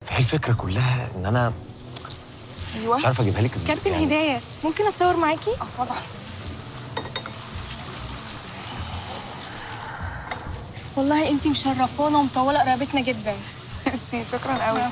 فهي الفكره كلها ان انا ايوه مش عارف اجيبها لك ازاي كابتن يعني. هداية ممكن اتصور معاكي؟ اه طبعا والله انتي مشرفانا ومطولة قرابتنا جدا ميرسي شكرا قوي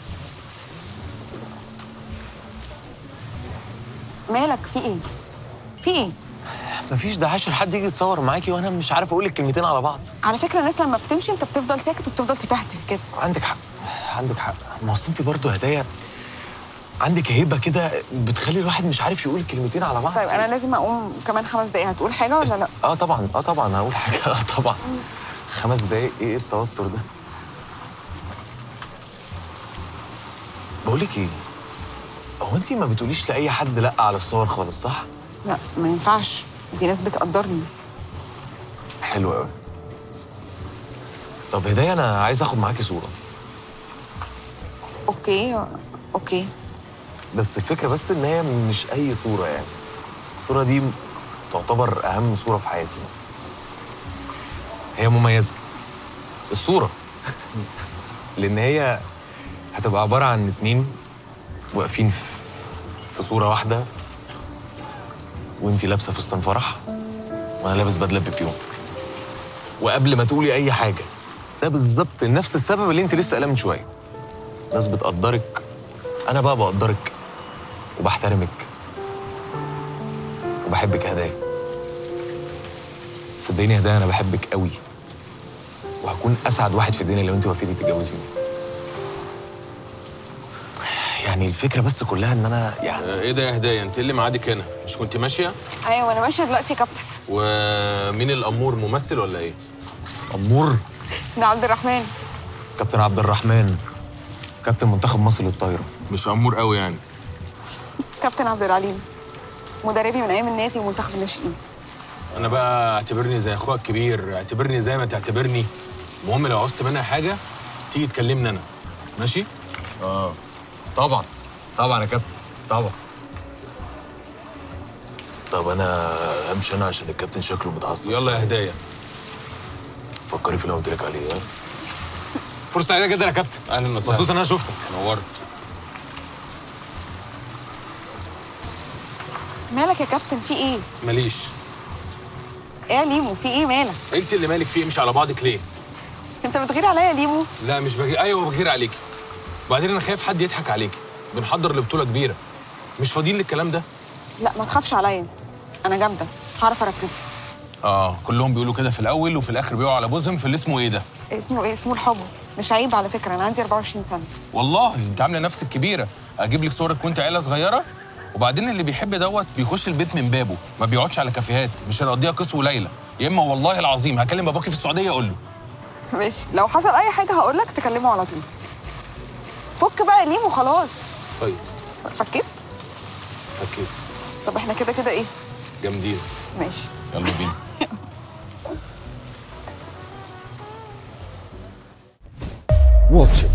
مالك في ايه في ايه مفيش ده عشر حد يجي يتصور معاكي وانا مش عارف اقول لك كلمتين على بعض على فكره الناس لما بتمشي انت بتفضل ساكت وبتفضل تتهته كده عندك حق عندك حق ما اصل انت برضه هدايا عندك هيبه كده بتخلي الواحد مش عارف يقول كلمتين على بعض طيب انا لازم اقوم كمان خمس دقايق هتقول حاجه ولا لا اه طبعا اه طبعا هقول حاجه اه طبعا خمس دقايق ايه التوتر ده بقول لك ايه هو انت ما بتقوليش لاي حد لا على الصور خالص صح لا ما ينفعش دي ناس بتقدرني حلو قوي طب هدايا انا عايز اخد معاكي صوره اوكي اوكي بس الفكره بس ان هي مش اي صوره يعني الصوره دي تعتبر اهم صوره في حياتي مثلا هي مميزه الصوره لان هي هتبقى عباره عن اتنين واقفين في في صوره واحده وانتي لابسه فستان فرح وانا لابس بدله بيبيون وقبل ما تقولي اي حاجه ده بالظبط نفس السبب اللي انت لسه قايلاه من شويه ناس بتقدرك انا بقى بقدرك وبحترمك وبحبك هدايا صدقيني هدايا انا بحبك قوي وهكون اسعد واحد في الدنيا لو انت وافقتي تتجوزيني يعني الفكره بس كلها ان انا يعني آه، ايه ده يا هدايا انت إيه اللي معادك هنا مش كنت ماشيه ايوه انا ماشيه دلوقتي يا كابتن ومين الامور ممثل ولا ايه امور ده عبد الرحمن كابتن عبد الرحمن كابتن منتخب مصر للطايره مش امور قوي يعني كابتن عبد العليم مدربي من ايام النادي ومنتخب الناشئين انا بقى اعتبرني زي اخوك الكبير اعتبرني زي ما تعتبرني المهم لو عوزت منها حاجه تيجي تكلمني انا ماشي اه طبعا طبعا يا كابتن طبعا طب انا همشي انا عشان الكابتن شكله متعصب يلا يا هدايا فكري في اللي قلت لك عليه ها فرصه سعيده جدا يا كابتن اهلا وسهلا مبسوط ان انا شفتك نورت مالك يا كابتن في ايه ماليش ايه يا ليمو في ايه مالك انت اللي مالك فيه مش على بعضك ليه انت بتغير عليا يا ليمو لا مش بغير ايوه بغير عليكي وبعدين انا خايف حد يضحك عليكي بنحضر لبطوله كبيره مش فاضيين للكلام ده لا ما تخافش عليا انا جامده هعرف اركز اه كلهم بيقولوا كده في الاول وفي الاخر بيقعوا على بوزهم في اللي اسمه ايه ده اسمه ايه اسمه الحب مش عيب على فكره انا عندي 24 سنه والله انت عامله نفسك كبيره اجيب لك صورك وانت عيله صغيره وبعدين اللي بيحب دوت بيخش البيت من بابه ما بيقعدش على كافيهات مش هنقضيها قصه وليله يا اما والله العظيم هكلم باباكي في السعوديه اقول له ماشي لو حصل اي حاجه هقول لك تكلمه على طول فك بقى يا ليمو خلاص طيب فكيت اكيد طب احنا كده كده ايه جامدين ماشي يلا بينا Watch it.